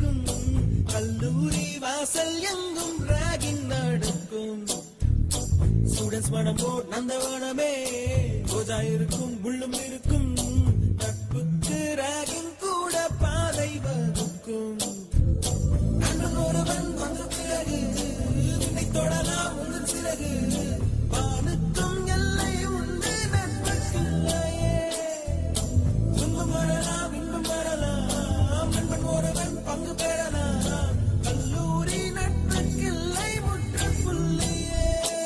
இருக்கும் கல்லூரி வாசல் எங்கும் ராகிங் நடக்கும் ஸ்டூடெண்ட்ஸ் மனமோ நந்தவனமே ரோஜா இருக்கும் முள்ளும் இருக்கும் நட்புக்கு ராகிங் கூட பாதை வகுக்கும் நண்பன் ஒருவன் வந்த பிறகு விண்ணை தொடலாம் உங்கள் சிறகு வானுக்கும் எல்லை உண்டு நட்புக்கில்லையே துன்பம் வரலாம் இன்பம் வரலாம் நண்பன் ஒருவன் பங்கு பெறலாம் கல்லூரி நட்புக்கில்லை முற்றுப்புள்ளியே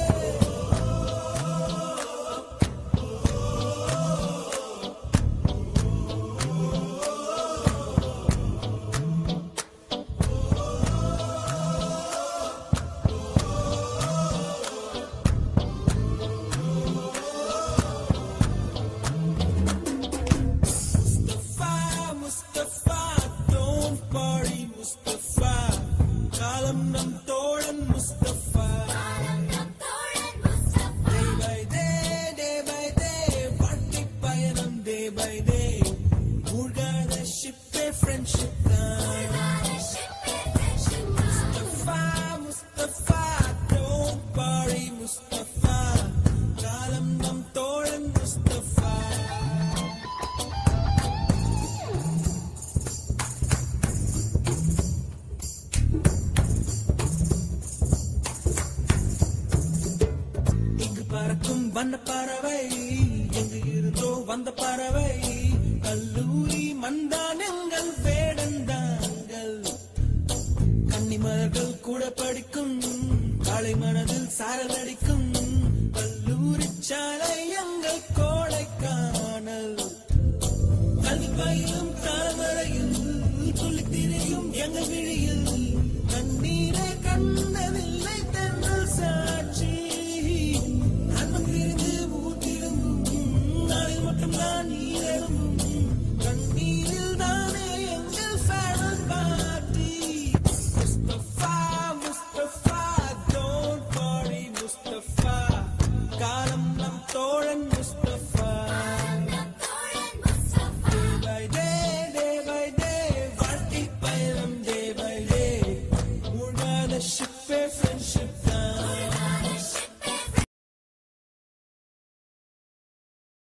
Mustafa, Mustafa, don't party, Mustafa. காலம் நம் தோழன் Mustafa. Day by day, day by day, வாழ்க்கை பயணம் day by day. மூழ்காத ship A friendship தான். Mustafa, Mustafa, don't party, Mustafa. காலம் நம் தோழன் Mustafa. இங்கு பறக்கும் வண்ண பறவை எங்கு இருந்தோ வந்த பறவை கல்லூரி மந்தான் எங்கள் வேடந்தாங்கள் கன்னிமலர்கள் கூட படிக்கும் காலை மனதில் சாரல் அடிக்கும் கல்லூரி சாலை எங்கள் கோடைக்கானல் கல்வி பயிலும் தலைமுறையில் துள்ளி திரியும் எங்கள் விழியில் கண்ணீரை கண்டதில்லை தென்றல் சாட்சி அன்பம் பிரிந்து ஊர் திரும்பும் நாளில் மட்டும்தான் நீரெழும்